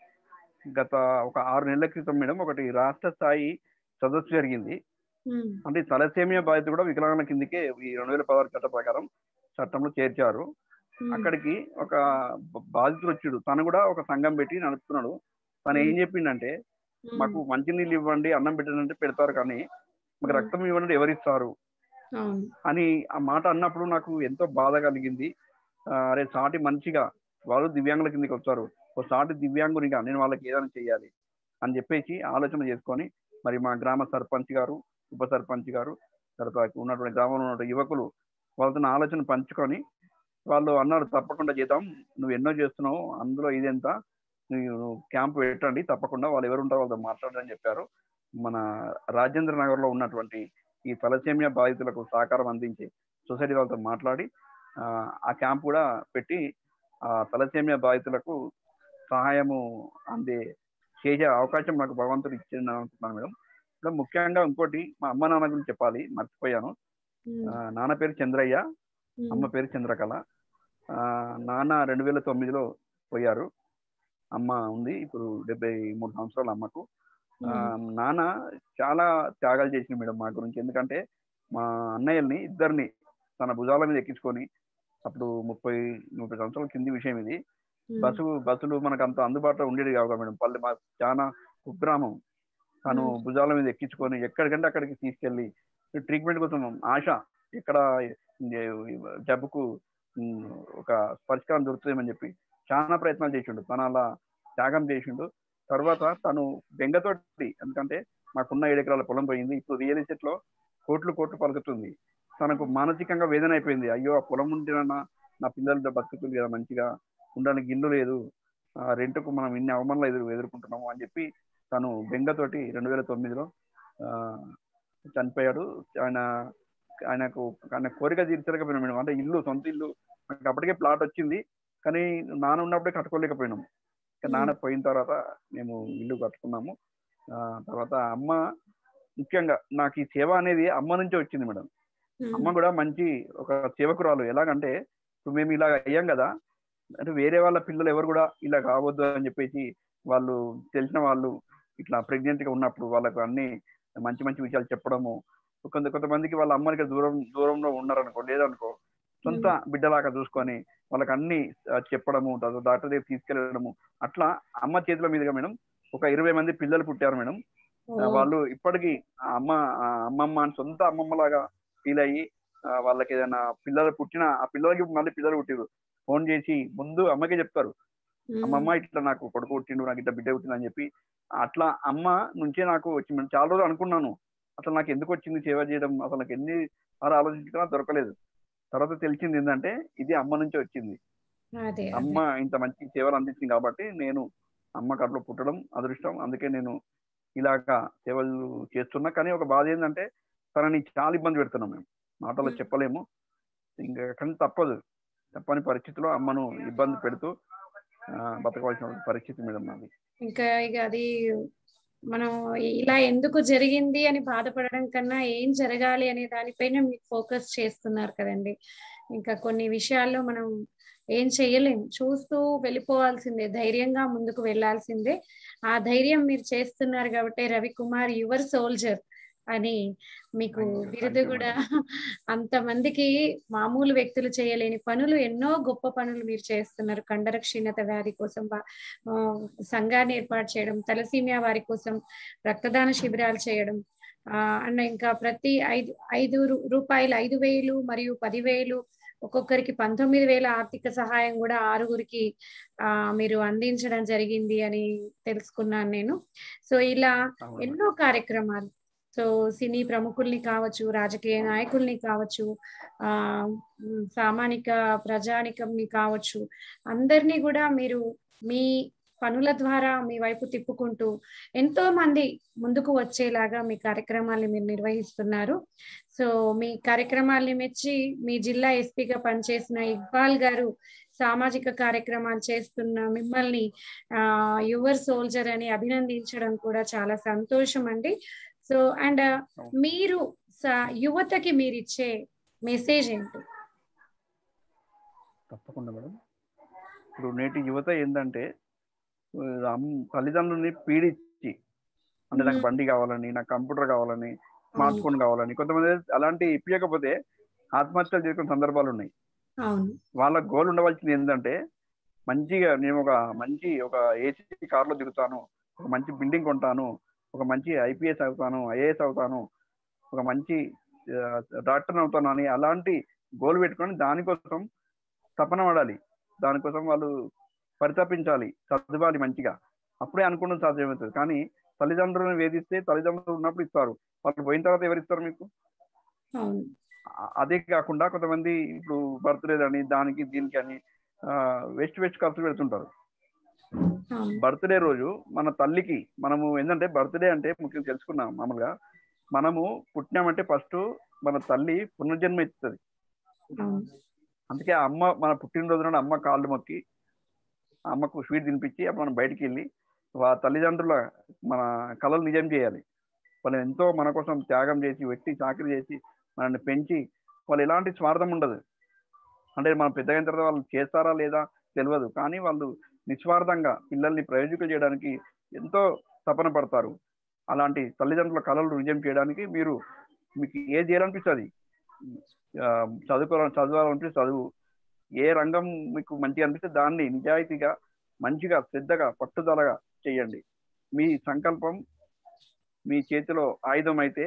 S1: గత ఒక ఆరు నెలల క్రితం మేడం ఒకటి రాష్ట్ర స్థాయి సదస్సు జరిగింది
S2: ఉమ్,
S1: అంటే తలసేమియా బాధిత కూడా వికలాంగుల కిందకే ఈ రెండు వేల పదహారు చట్ట ప్రకారం చట్టంలో చేర్చారు
S2: ఉమ్,
S1: అక్కడికి ఒక బ- బాధితుడు వచ్చాడు తను కూడా ఒక సంఘం పెట్టి నడుపుతున్నాడు తను ఏం చెప్పిండంటే
S2: ఉమ్,
S1: మాకు మంచినీళ్ళు ఇవ్వండి అన్నం పెట్టండి పెడతారు కానీ మాకు
S2: మ్మ్.
S1: రక్తం ఇవ్వండి ఎవరిస్తారు
S2: అవును
S1: అని ఆ మాట అన్నప్పుడు నాకు ఎంతో బాధ కలిగింది ఆ, అరే సాటి మంచిగా వాళ్ళు దివ్యాంగుల కిందకి వచ్చారు ఓ సాటి దివ్యాంగునిగా నేను వాళ్ళకి ఏదైనా చేయాలి అని చెప్పేసి ఆలోచన చేసుకొని మరి మా గ్రామ సర్పంచ్ గారు ఉప సర్పంచ్ గారు తర్వాత ఉన్నటువంటి గ్రామంలో ఉన్న యువకులు వాళ్ళతో నా ఆలోచన పంచుకొని వాళ్ళు అన్నారు తప్పకుండా చేద్దాం నువ్వు ఎన్నో చేస్తున్నావు అందులో ఇదెంత నువ్వు క్యాంప్ పెట్టండి తప్పకుండా వాళ్ళు ఎవరు ఉంటారో వాళ్ళతో మాట్లాడని చెప్పారు మన రాజేంద్ర నగర్లో ఉన్నటువంటి ఈ తలసేమియా బాధితులకు సహకారం అందించి సొసైటీ వాళ్ళతో మాట్లాడి ఆ, ఆ క్యాంప్ కూడా పెట్టి ఆ తలసేమియా బాధితులకు సహాయము అందే చేసే అవకాశం నాకు భగవంతుడు ఇచ్చింది అనుకుంటున్నాను మేడం ఇప్పుడు ముఖ్యంగా ఇంకోటి మా అమ్మ నాన్న గురించి చెప్పాలి మర్చిపోయాను
S2: ఉమ్,
S1: ఆ, నాన్న పేరు చంద్రయ్య
S2: ఉమ్,
S1: అమ్మ పేరు చంద్రకళ ఆ, నాన్న రెండు వేల తొమ్మిదిలో పోయారు అమ్మ ఉంది ఇప్పుడు డెబ్బై మూడు సంవత్సరాల అమ్మకు ఆ,
S2: ఉమ్,
S1: నాన్న చాలా త్యాగాలు చేసింది మేడం మా గురించి ఎందుకంటే మా అన్నయ్యల్ని ఇద్దరిని తన భుజాల మీద ఎక్కించుకొని అప్పుడు ముప్పై ముప్పై సంవత్సరాల కింది విషయం ఇది
S2: ఉమ్,
S1: బస్సు బస్సులు మనకు అంత అందుబాటులో ఉండేది కావు కదా మేడం పల్లె మా చాలా కుగ్రామం తను
S2: మ్మ్.
S1: భుజాల మీద ఎక్కించుకొని ఎక్కడికంటే అక్కడికి తీసుకెళ్ళి ట్రీట్మెంట్ కోసం ఆశ ఎక్కడ ఏ- జబ్బుకు మ్, ఒక పరిష్కారం దొరుకుతుందని చెప్పి చాలా ప్రయత్నాలు చేసిండు తను అలా త్యాగం చేసిండు తర్వాత తను బెంగతోటి ఎందుకంటే మాకున్న ఏడు ఎకరాల పొలం పోయింది ఇప్పుడు రియల్ ఎస్టేట్ లో కోట్లు కోట్లు పలుకుతుంది తనకు మానసికంగా వేదన అయిపోయింది అయ్యో ఆ పొలం ఉంటేనన్నా నా పిల్లలతో బతుకుతుంది కదా మంచిగా ఉండడానికి ఇల్లు లేదు ఆ రెంట్కు మనం ఇన్ని అవమానాలు ఎదురు ఎదుర్కొంటున్నాము అని చెప్పి తను బెంగతోటి రెండు వేల తొమ్మిదిలో ఆ, చనిపోయాడు ఆయన ఆయనకు ఆయన కోరిక తీర్చలేకపోయినాం మేడం అంటే ఇల్లు సొంత ఇల్లు మనకి అప్పటికే ప్లాట్ వచ్చింది కానీ నాన్న ఉన్నప్పుడే కట్టుకోలేకపోయినాం ఇంకా నాన్న పోయిన తర్వాత మేము ఇల్లు కట్టుకున్నాము ఆ, తర్వాత అమ్మ ముఖ్యంగా నాకు ఈ సేవ అనేది అమ్మ నుంచే వచ్చింది మేడం
S2: ఉమ్,
S1: అమ్మ కూడా మంచి ఒక సేవకురాలు ఎలాగంటే ఇప్పుడు మేము ఇలా అయ్యాం కదా అంటే వేరే వాళ్ళ పిల్లలు ఎవరు కూడా ఇలా కావద్దు అని చెప్పేసి వాళ్ళు తెలిసిన వాళ్ళు ఇట్లా ప్రెగ్నెంట్ గా ఉన్నప్పుడు వాళ్ళకు అన్ని మంచి మంచి విషయాలు చెప్పడము కొంత కొంతమందికి వాళ్ళ అమ్మకి దూరం దూరంలో ఉన్నారనుకో లేదనుకో సొంత బిడ్డలాగా చూసుకొని వాళ్ళకి అన్ని ఆ, చెప్పడము తర్వాత డాక్టర్ దగ్గర తీసుకెళ్ళడము అట్లా అమ్మ చేతుల మీదుగా మేడం ఒక ఇరవై మంది పిల్లలు పుట్టారు మేడం
S2: ఓ,
S1: ఆ, వాళ్ళు ఇప్పటికీ ఆ అమ్మ ఆ అమ్మమ్మ అని సొంత అమ్మమ్మ లాగా ఫీల్ అయ్యి ఆ, వాళ్ళకి ఏదైనా పిల్లలు పుట్టిన ఆ పిల్లలకి మళ్ళీ పిల్లలు పుట్టిరు ఫోన్ చేసి ముందు అమ్మకే చెప్తారు
S2: ఉమ్,
S1: అమ్మమ్మ ఇట్లా నాకు కొడుకు పుట్టిండు నాకు ఇట్లా బిడ్డ పుట్టింది అని చెప్పి అట్లా అమ్మ నుంచే నాకు వచ్చింది నేను చాలా రోజులు అనుకున్నాను అసలు నాకు ఎందుకు వచ్చింది సేవ చేయడం అసలు నాకు ఎన్ని సార్లు ఆలోచించుకున్నా దొరకలేదు తర్వాత తెలిసింది ఏంటంటే ఇది అమ్మ నుంచే వచ్చింది
S2: అదే
S1: అమ్మ ఇంత మంచి సేవలు అందించింది కాబట్టి నేను అమ్మ కడుపులో పుట్టడం అదృష్టం అందుకే నేను ఇలాగా సేవలు చేస్తున్నా కానీ ఒక బాధ ఏంటంటే తనని చాలా ఇబ్బంది పెడుతున్నాం మేము మాటలో
S2: Hmm.
S1: చెప్పలేము ఇంకా కానీ తప్పదు తప్పని పరిస్థితిలో అమ్మను ఇబ్బంది పెడుతూ ఆ, బతకవలసిన పరిస్థితి మేడం నాది
S2: ఇంకా ఇక అది మనం ఇలా ఎందుకు జరిగింది అని బాధపడడం కన్నా ఏం జరగాలి అనే దానిపైన మీరు ఫోకస్ చేస్తున్నారు కదండి ఇంకా కొన్ని విషయాల్లో మనం ఏం చేయలేం చూస్తూ వెళ్ళిపోవాల్సిందే ధైర్యంగా ముందుకు వెళ్ళాల్సిందే ఆ ధైర్యం మీరు చేస్తున్నారు కాబట్టి రవికుమార్ యువర్ సోల్జర్ అని మీకు
S1: Thank you,
S2: బిరుదు
S1: thank you,
S2: కూడా అంతమందికి మామూలు వ్యక్తులు చేయలేని పనులు ఎన్నో గొప్ప పనులు మీరు చేస్తున్నారు కండర క్షీణత వ్యాధి కోసం వా- ఆ, సంఘాన్ని ఏర్పాటు చేయడం తలసీమియా వారి కోసం రక్తదాన శిబిరాలు చేయడం ఆ అండ్ ఇంకా ప్రతి ఐదు ఐదు రూ- రూపాయలు ఐదు వేలు మరియు పదివేలు ఒక్కొక్కరికి పంతొమ్మిది వేల ఆర్థిక సహాయం కూడా ఆరుగురికి ఆ మీరు అందించడం జరిగింది అని తెలుసుకున్నాను నేను సో ఇలా
S1: అవును.
S2: ఎన్నో కార్యక్రమాలు సో సినీ ప్రముఖుల్ని కావచ్చు రాజకీయ నాయకుల్ని కావచ్చు ఆ ఉమ్, సామానిక ప్రజానికంని కావచ్చు అందరినీ కూడా మీరు మీ పనుల ద్వారా మీ వైపు తిప్పుకుంటూ ఎంతో మంది ముందుకు వచ్చేలాగా మీ కార్యక్రమాల్ని మీరు నిర్వహిస్తున్నారు సో మీ కార్యక్రమాల్ని మెచ్చి మీ జిల్లా ఎస్పీగా పనిచేసిన ఇక్బాల్ గారు సామాజిక కార్యక్రమాలు చేస్తున్న మిమ్మల్ని ఆ యువర్ సోల్జర్ అని అభినందించడం కూడా చాలా సంతోషం అండి సో అండ్ మీరు స- యువతకి మీరు ఇచ్చే మెసేజ్ ఏంటి
S1: తప్పకుండా మేడం ఇప్పుడు నేటి యువత ఏంటంటే ఆ, అమ్- తల్లిదండ్రుల్ని పీడించి అంటే నాకు
S2: మ్మ్.
S1: బండి కావాలని నాకు కంప్యూటర్ కావాలని స్మార్ట్ ఫోన్ కావాలని కొంతమంది అలాంటి ఇప్పించకపోతే ఆత్మహత్యలు చేసుకునే సందర్భాలు ఉన్నాయి
S2: అవును
S1: వాళ్ళ గోల్ ఉండవలసింది ఏంటంటే మంచిగా నేను ఒక మంచి ఒక ఏసీ కార్లో దిగుతాను ఒక మంచి బిల్డింగ్ కొంటాను ఒక మంచి ఐపీఎస్ అవుతాను ఐఏఎస్ అవుతాను ఒక మంచి డాక్టర్ అవుతాను అని అలాంటి గోల్ పెట్టుకొని దానికోసం తపన పడాలి దానికోసం వాళ్ళు పరితపించాలి చదవాలి మంచిగా అప్పుడే అనుకున్నది సాధ్యమవుతుంది కానీ తల్లిదండ్రులను వేధిస్తే తల్లిదండ్రులు ఉన్నప్పుడు ఇస్తారు వాళ్ళు పోయిన తర్వాత ఎవరు ఇస్తారు మీకు
S2: అవును
S1: ఆ- అదే కాకుండా కొంతమంది ఇప్పుడు బర్త్డే అని దానికి దీనికి అని వెస్ట్ వెస్ట్ ఖర్చు పెడుతుంటారు
S2: అవును
S1: బర్త్డే రోజు మన తల్లికి మనము ఏంటంటే బర్త్డే అంటే ముఖ్యంగా తెలుసుకున్నాం మామూలుగా మనము పుట్టినామంటే ఫస్ట్ మన తల్లి పునర్జన్మ ఇస్తుంది
S2: అవును
S1: అందుకే ఆ అమ్మ మన పుట్టినరోజు నాడు అమ్మ కాళ్ళు మొక్కి ఆ అమ్మకు స్వీట్ తినిపించి అప్పుడు మనం బయటికి వెళ్ళి వా తల్లిదండ్రుల మన కళలు నిజం చేయాలి వాళ్ళు ఎంతో మన కోసం త్యాగం చేసి వెట్టి చాకరీ చేసి మనల్ని పెంచి వాళ్ళు ఎలాంటి స్వార్థం ఉండదు అంటే మనం పెద్దగైన తర్వాత వాళ్ళు చేస్తారా లేదా తెలియదు కానీ వాళ్ళు నిస్వార్థంగా పిల్లల్ని ప్రయోజకులు చేయడానికి ఎంతో తపన పడతారు అలాంటి తల్లిదండ్రుల కళలు నిజం చేయడానికి మీరు మీకు ఏది చేయాలనిపిస్తుంది ఆ, చదువుకోవాలని చదవాలనిపిస్తే చదువు ఏ రంగం మీకు మంచిగా అనిపిస్తే దాన్ని నిజాయితీగా మంచిగా శ్రద్ధగా పట్టుదలగా చేయండి మీ సంకల్పం మీ చేతిలో ఆయుధం అయితే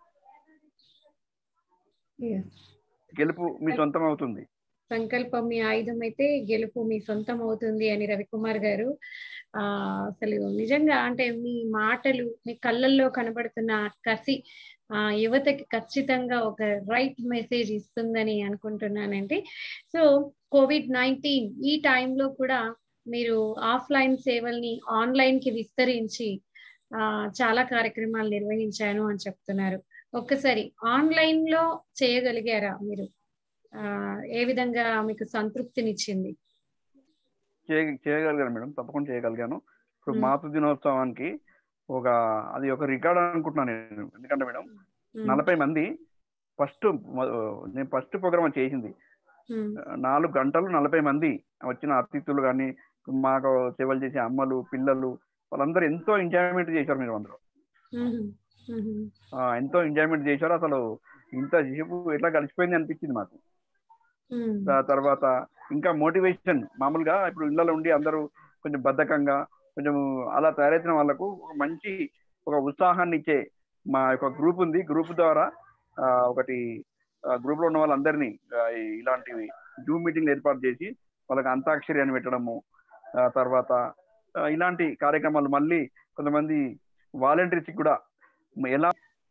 S2: Yes.
S1: గెలుపు మీ సొంతం అవుతుంది
S2: సంకల్పం మీ ఆయుధం అయితే గెలుపు మీ సొంతం అవుతుంది అని రవికుమార్ గారు ఆ అసలు నిజంగా అంటే మీ మాటలు మీ కళ్ళల్లో కనబడుతున్న ఆ కసి ఆ యువతకి ఖచ్చితంగా ఒక రైట్ మెసేజ్ ఇస్తుందని అనుకుంటున్నానండి సో కోవిడ్ నైన్టీన్ ఈ టైంలో కూడా మీరు ఆఫ్లైన్ సేవల్ని ఆన్లైన్ కి విస్తరించి ఆ చాలా కార్యక్రమాలు నిర్వహించాను అని చెప్తున్నారు ఒక్కసారి ఆన్లైన్ లో చేయగలిగారా మీరు ఆ ఏ విధంగా మీకు సంతృప్తినిచ్చింది
S1: చేయ చేయగలిగాను మేడం తప్పకుండా చేయగలిగాను ఇప్పుడు
S2: మ్మ్.
S1: మాతృ దినోత్సవానికి ఒక అది ఒక రికార్డ్ అనుకుంటున్నాను నేను ఎందుకంటే మేడం
S2: ఉమ్,
S1: నలభై మంది ఫస్ట్ నేను ఫస్ట్ ప్రోగ్రామ్ చేసింది
S2: ఉమ్,
S1: నాలుగు గంటలు నలభై మంది వచ్చిన అతిథులు కానీ మాకు సేవలు చేసే అమ్మలు పిల్లలు వాళ్ళందరూ ఎంతో ఎంజాయ్మెంట్ చేశారు మీరు అందరూ
S2: ఉమ్, ఉమ్,
S1: ఆ, ఎంతో ఎంజాయ్మెంట్ చేశారు అసలు ఇంత సేపు ఎట్లా గడిచిపోయింది అనిపించింది మాకు
S2: ఉమ్,
S1: దా- తర్వాత ఇంకా మోటివేషన్ మామూలుగా ఇప్పుడు ఇళ్లలో ఉండి అందరూ కొంచెం బద్ధకంగా కొంచెం అలా తయారైన వాళ్ళకు ఒక మంచి ఒక ఉత్సాహాన్ని ఇచ్చే మా యొక్క గ్రూప్ ఉంది గ్రూప్ ద్వారా ఆ, ఒకటి గ్రూప్ లో ఉన్న వాళ్ళందరినీ ఆ, ఈ- ఇలాంటివి జూమ్ మీటింగ్ ఏర్పాటు చేసి వాళ్ళకి అంతాక్షరి అని పెట్టడము ఆ తర్వాత ఆ, ఇలాంటి కార్యక్రమాలు మళ్ళీ కొంతమంది వాలంటీర్స్ కూడా ఎలా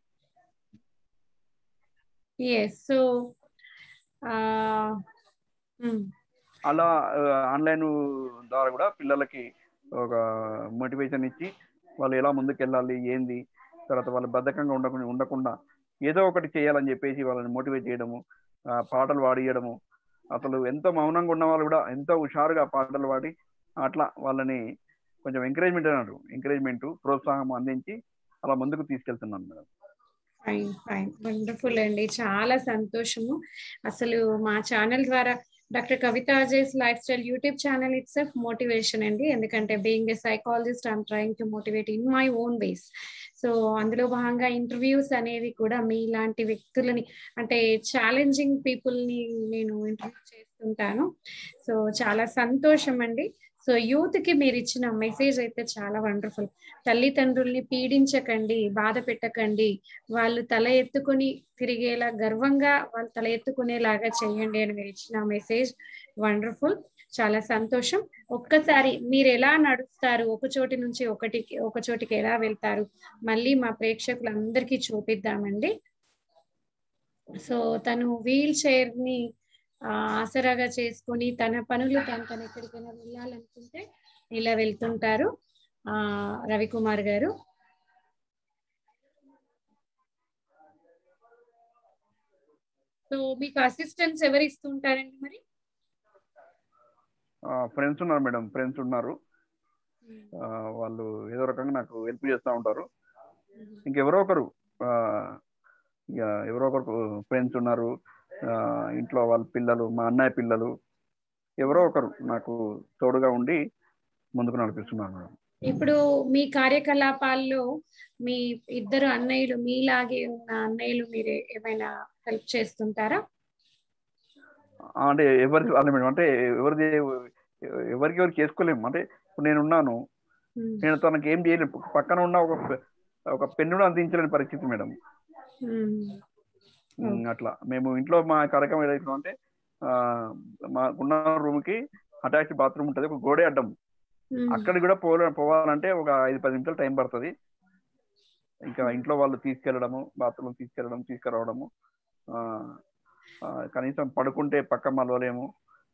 S2: ఎస్ సో
S1: అలా ఆన్లైన్ ద్వారా కూడా పిల్లలకి ఒక మోటివేషన్ ఇచ్చి వాళ్ళు ఎలా ముందుకు వెళ్ళాలి ఏంది తర్వాత వాళ్ళు బద్ధకంగా ఉండకుండా ఉండకుండా ఏదో ఒకటి చేయాలని చెప్పేసి వాళ్ళని మోటివేట్ చేయడము ఆ, పాటలు పాడియడము అసలు ఎంతో మౌనంగా ఉన్న వాళ్ళు కూడా ఎంతో హుషారుగా పాటలు పాడి అట్లా వాళ్ళని కొంచెం ఎంకరేజ్మెంట్ అన్నారు ఎంకరేజ్మెంట్ ప్రోత్సాహం అందించి అలా ముందుకు తీసుకెళ్తున్నాను మేడం
S2: ఫైన్ ఫైన్ వండర్ఫుల్ అండి చాలా సంతోషము అసలు మా ఛానల్ ద్వారా doctor Kavitha Ajay's lifestyle YouTube channel it's motivation అండి ఎందుకంటే being a psychologist I'm trying to motivate in my own ways so అందులో భాగంగా ఇంటర్వ్యూస్ అనేవి కూడా మీలాంటి వ్యక్తులని అంటే ఛాలెంజింగ్ పీపుల్ ని నేను ఇంటర్వ్యూ చేస్తుంటాను సో చాలా సంతోషం అండి సో యూత్ కి మీరు ఇచ్చిన మెసేజ్ అయితే చాలా వండర్ఫుల్ తల్లిదండ్రుల్ని పీడించకండి బాధ పెట్టకండి వాళ్ళు తల ఎత్తుకొని తిరిగేలా గర్వంగా వాళ్ళు తల ఎత్తుకునేలాగా చేయండి అని మీరు ఇచ్చిన మెసేజ్ వండర్ఫుల్ చాలా సంతోషం ఒక్కసారి మీరు ఎలా నడుస్తారు ఒక చోటి నుంచి ఒకటికి ఒక చోటికి ఎలా వెళ్తారు మళ్ళీ మా ప్రేక్షకులందరికీ చూపిద్దామండి సో తను వీల్ చైర్ ని ఆ, ఆసరాగా చేసుకొని తన పనులు తను తను ఎక్కడికైనా వెళ్ళాలనుకుంటే ఇలా వెళ్తుంటారు ఆ రవికుమార్ గారు సో మీకు అసిస్టెంట్స్ ఎవరు ఇస్తుంటారండి మరి
S1: ఫ్రెండ్స్ ఉన్నారు మేడం ఫ్రెండ్స్ ఉన్నారు ఆ, వాళ్ళు ఏదో రకంగా నాకు హెల్ప్ చేస్తూ ఉంటారు ఇంకెవరో ఒకరు ఆ, ఇక ఎవరో ఒకరు ఫ్రెండ్స్ ఉన్నారు ఆ, ఇంట్లో వాళ్ళ పిల్లలు మా అన్నయ్య పిల్లలు ఎవరో ఒకరు నాకు తోడుగా ఉండి ముందుకు నడిపిస్తున్నారు మేడం
S2: ఇప్పుడు మీ కార్యకలాపాల్లో మీ ఇద్దరు అన్నయ్యలు మీలాగే ఉన్న అన్నయ్యలు మీరు ఏమైనా హెల్ప్ చేస్తుంటారా
S1: ఆ, అంటే ఎవరి అలా మేడం అంటే ఎవరిది ఎవరికి ఎవరు చేసుకోలేము అంటే ఇప్పుడు నేను ఉన్నాను
S2: ఉమ్,
S1: నేను తనకి ఏం చేయలేను పక్కన ఉన్న ఒక పె- ఒక పెన్నును అందించలేని పరిస్థితి మేడం
S2: ఉమ్,
S1: ఉమ్, అట్లా మేము ఇంట్లో మా కార్యక్రమం ఏదైతే అంటే ఆ, మాకున్న రూమ్ కి అటాచ్డ్ బాత్రూమ్ ఉంటుంది ఒక గోడే అడ్డం
S2: ఉమ్,
S1: అక్కడికి కూడా పోలే పోవాలంటే ఒక ఐదు పది నిమిషాలు టైం పడుతుంది ఇంకా ఇంట్లో వాళ్ళు తీసుకెళ్ళడము బాత్రూమ్ తీసుకెళ్ళడం తీసుకురావడము ఆ, ఆ, కనీసం పడుకుంటే పక్క మలవలేము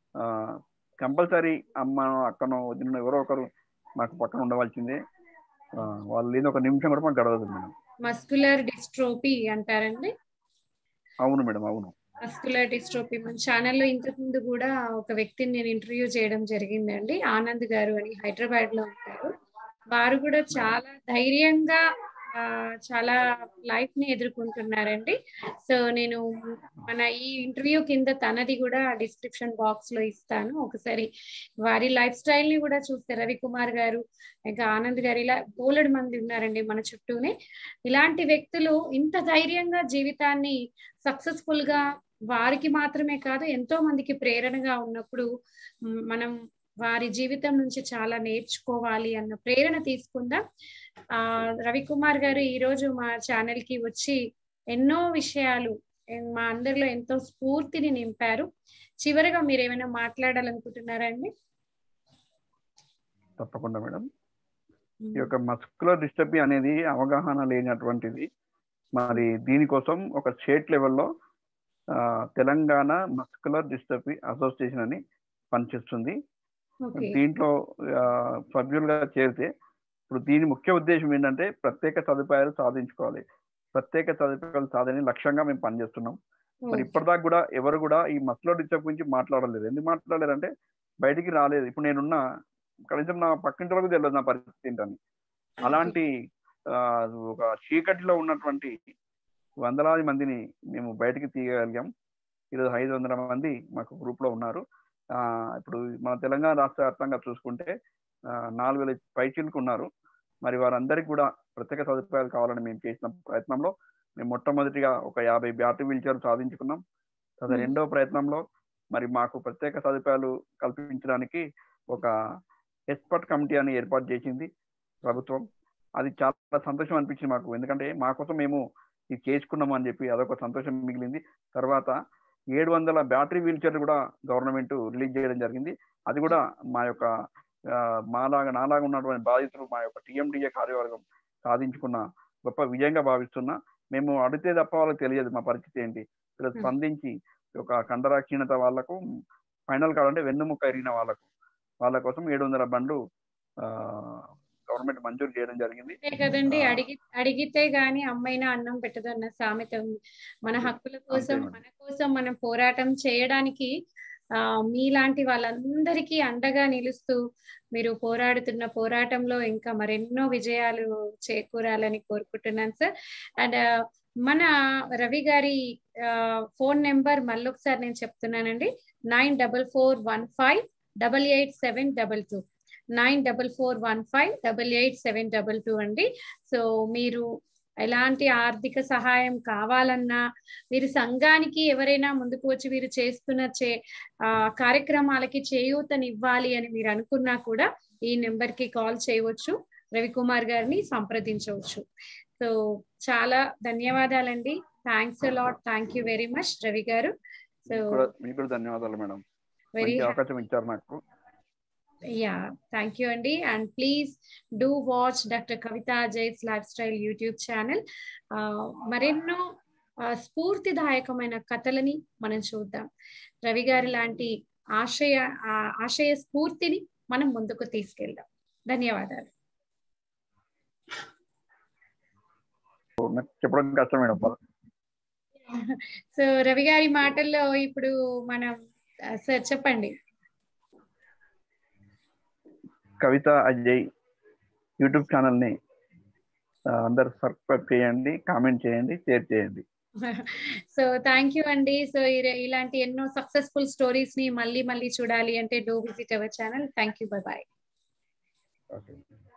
S1: కంపల్సరీ అమ్మనో అక్కనో వదినో ఎవరో ఒకరు మాకు పక్కన ఉండవలసిందే ఆ, వాళ్ళు లేని ఒక నిమిషం కూడా మాకు గడవదు మేడం
S2: మస్కులర్ డిస్ట్రోపీ అంటారండి
S1: అవును మేడం అవును
S2: మస్కులర్ డిస్ట్రోపీ మన ఛానల్లో ఇంతకు ముందు కూడా ఒక వ్యక్తిని నేను ఇంటర్వ్యూ చేయడం జరిగిందండి ఆనంద్ గారు అని హైదరాబాద్ లో ఉంటారు వారు కూడా చాలా ధైర్యంగా ఆ, చాలా లైఫ్ ని ఎదుర్కొంటున్నారండి సో నేను మన ఈ ఇంటర్వ్యూ కింద తనది కూడా డిస్క్రిప్షన్ బాక్స్ లో ఇస్తాను ఒకసారి వారి లైఫ్ స్టైల్ ని కూడా చూస్తే రవికుమార్ గారు ఇంకా ఆనంద్ గారు ఇలా బోలెడు మంది ఉన్నారండి మన చుట్టూనే ఇలాంటి వ్యక్తులు ఇంత ధైర్యంగా జీవితాన్ని సక్సెస్ఫుల్ గా వారికి మాత్రమే కాదు ఎంతో మందికి ప్రేరణగా ఉన్నప్పుడు మ్, మనం వారి జీవితం నుంచి చాలా నేర్చుకోవాలి అన్న ప్రేరణ తీసుకుందాం ఆ రవికుమార్ గారు ఈ రోజు మా ఛానల్ కి వచ్చి ఎన్నో విషయాలు ఎన్- మా అందరిలో ఎంతో స్ఫూర్తిని నింపారు చివరిగా మీరు ఏమైనా మాట్లాడాలనుకుంటున్నారా అండి
S1: తప్పకుండా మేడం ఈ యొక్క మస్కులర్ డిస్టర్బీ అనేది అవగాహన లేనటువంటిది మరి దీనికోసం ఒక స్టేట్ లెవెల్లో ఆ, తెలంగాణ మస్కులర్ డిస్టర్బీ అసోసియేషన్ అని పనిచేస్తుంది
S2: ఓకే
S1: దీంట్లో ఆ, సభ్యులుగా చేరితే ఇప్పుడు దీని ముఖ్య ఉద్దేశం ఏంటంటే ప్రత్యేక సదుపాయాలు సాధించుకోవాలి ప్రత్యేక సదుపాయాలు సాధన లక్ష్యంగా మేము పనిచేస్తున్నాం మరి ఇప్పటిదాకా కూడా ఎవరు కూడా ఈ మస్లో డిస్టర్బ్ గురించి మాట్లాడలేదు ఎందుకు మాట్లాడలేదంటే బయటికి రాలేదు ఇప్పుడు నేనున్న కనీసం నా పక్కింటి వరకు తెలియదు నా పరిస్థితి ఏంటని అలాంటి ఆ, ఒక చీకటిలో ఉన్నటువంటి వందలాది మందిని మేము బయటికి తీయగలిగాం ఈరోజు ఐదు వందల మంది మాకు గ్రూప్ లో ఉన్నారు ఆ, ఇప్పుడు మన తెలంగాణ రాష్ట్ర వ్యాప్తంగా చూసుకుంటే ఆ, నాలుగు వేల పైచీలకు ఉన్నారు మరి వారందరికీ కూడా ప్రత్యేక సదుపాయాలు కావాలని మేము చేసిన ప్రయత్నంలో మేము మొట్టమొదటిగా ఒక యాభై బ్యాటరీ వీల్ చైర్ సాధించుకున్నాం తర్వాత
S2: Hmm.
S1: రెండవ ప్రయత్నంలో మరి మాకు ప్రత్యేక సదుపాయాలు కల్పించడానికి ఒక ఎక్స్పర్ట్ కమిటీ అని ఏర్పాటు చేసింది ప్రభుత్వం అది చాలా సంతోషం అనిపించింది మాకు ఎందుకంటే మా కోసం మేము ఇది చేసుకున్నాము అని చెప్పి అదొక సంతోషం మిగిలింది తర్వాత ఏడు వందల బ్యాటరీ వీల్ చైర్లు కూడా గవర్నమెంట్ రిలీజ్ చేయడం జరిగింది అది కూడా మా యొక్క ఆ, మాలాగా నాలాగా ఉన్నటువంటి బాధితులు మా యొక్క టీఎండిఏ కార్యవర్గం సాధించుకున్న గొప్ప విజయంగా భావిస్తున్నా మేము అడిగితే తప్ప వాళ్ళకి తెలియదు మా పరిస్థితి ఏంటి ఇలా
S2: Hmm.
S1: స్పందించి ఒక కండరా క్షీణత వాళ్ళకు ఫైనల్ కావాలంటే వెన్నుముక్క ఎరిగిన వాళ్ళకు వాళ్ళ కోసం ఏడు వందల బండ్లు గవర్నమెంట్ మంజూరు చేయడం జరిగింది
S2: అంతే కదండి
S1: ఆ.
S2: అడిగి అడిగితే గాని అమ్మైనా అన్నం పెట్టదు అన్న సామెత ఉంది మన హక్కుల కోసం
S1: మేడం.
S2: మన కోసం మనం పోరాటం చేయడానికి ఆ మీలాంటి వాళ్ళందరికీ అండగా నిలుస్తూ మీరు పోరాడుతున్న పోరాటంలో ఇంకా మరెన్నో విజయాలు చేకూరాలని కోరుకుంటున్నాను సార్ అండ్ మన రవి గారి ఫోన్ నెంబర్ మళ్ళొకసారి నేను చెప్తున్నానండి nine double four one five double eight seven double two nine double four one five double eight seven double two అండి సో మీరు ఎలాంటి ఆర్థిక సహాయం కావాలన్నా మీరు సంఘానికి ఎవరైనా ముందుకు వచ్చి మీరు చేస్తున్న చే ఆ, కార్యక్రమాలకి చేయూతనివ్వాలి అని మీరు అనుకున్నా కూడా ఈ నెంబర్ కి కాల్ చేయవచ్చు రవికుమార్ గారిని సంప్రదించవచ్చు సో చాలా ధన్యవాదాలండి thanks lot thank you very much Ravi garu so
S1: మీకు కూడా మీకు కూడా ధన్యవాదాలు మేడం
S2: వెరీ
S1: మంచి అవకాశం ఇచ్చారు నాకు
S2: యా థ్యాంక్ యూ అండి and please do watch doctor Kavitha Ajay's lifestyle YouTube channel మరెన్నో ఆ, స్ఫూర్తిదాయకమైన కథలని మనం చూద్దాం రవి గారి లాంటి ఆశయ ఆ, ఆశయ స్ఫూర్తిని మనం ముందుకు తీసుకెళ్దాం ధన్యవాదాలు
S1: నాకు చెప్పడం కష్టం మేడం
S2: సో రవి గారి మాటల్లో ఇప్పుడు మనం సార్ చెప్పండి
S1: కవిత అజయ్ యూట్యూబ్ ఛానల్ని అందరు సబ్స్క్రైబ్ చేయండి కామెంట్ చేయండి షేర్ చేయండి
S2: సో థ్యాంక్ యూ అండి సో ఇలాంటి ఎన్నో సక్సెస్ఫుల్ స్టోరీస్ ని మళ్ళీ మళ్ళీ చూడాలి అంటే do visit our channel thank you bye bye
S1: okay